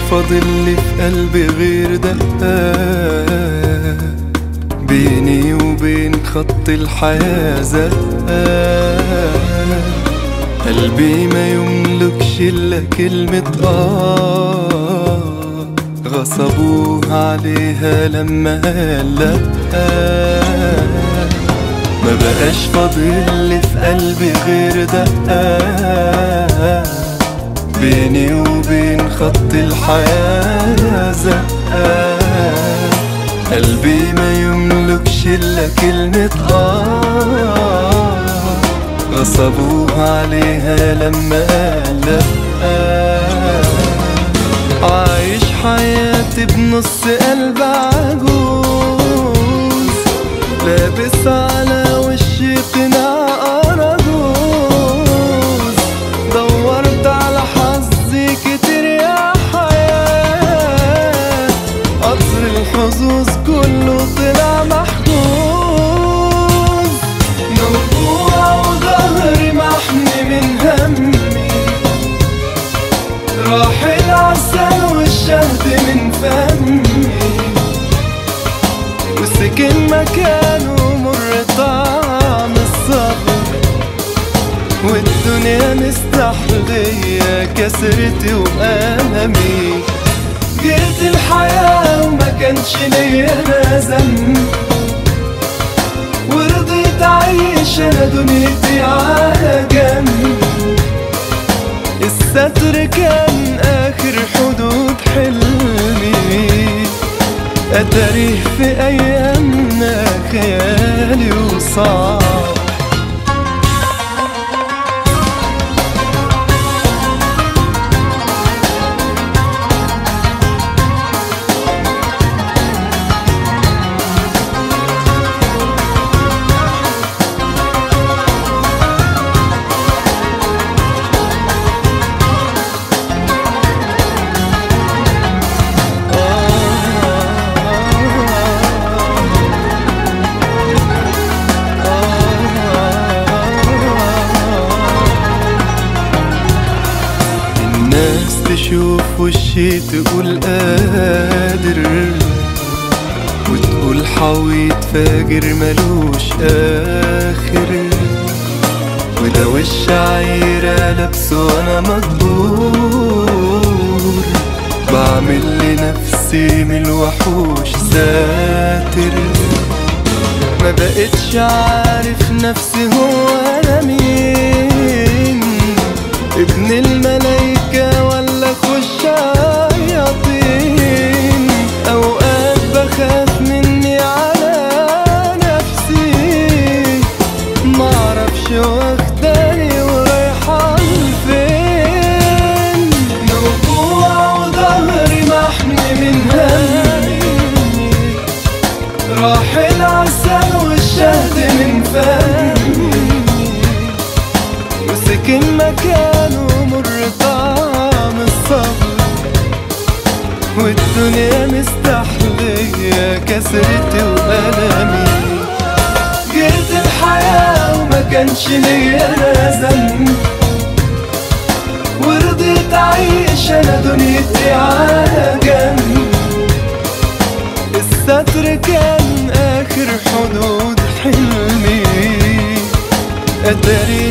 فاضل لي في قلبي غير دقات بيني وبين خط الحياة زقات قلبي ما يملكش إلا كلمة آه غصبوها عليها لما قال لأ ما بقاش فاضل لي في قلبي غير دقات بيني وبين خط الحياة زقات قلبي ما يملكش إلا كلمة آه غصبوها عليها لما قال لأ عايش حياتي بنص قلب عجوز لابس على وشي قناع أرجوز دورت على حظي كتير يا حياة قطر الحظوظ كله طلع محجوز موجوع وظهري محمي من همي راح العسل والشهد من فمي وسكن مكانه مر طعم الصبر والدنيا مستحلية كسرتي وألمي جيت الحياة وما كانش ليا أنا ذنب ورضيت أعيش أنا دنيتي على جنب الستر كان آخر حدود حلمي أتاريه في أيامنا خيالي وصعب الناس تشوف وشي تقول قادر وتقول حويت فاجر ملوش آخر وده وش عيرة لابسه وانا مجبور بعمل لنفسي من الوحوش ساتر ما بقتش عارف نفسي هو انا مين ابن الملايكة ولا خش شياطين اوقات بخاف مني على نفسي معرفش واخداني ورايحة لفين موجوع وظهري محمي من همي راح العسل والشهد من فمي وسكن مكانه مر طعم الصبر والدنيا مستحلية كسرتي وألمي جيت الحياة وما كانش ليا أنا ذنب ورضيت أعيش أنا دنيتي على جنب الستر كان آخر حدود حلمي أتاري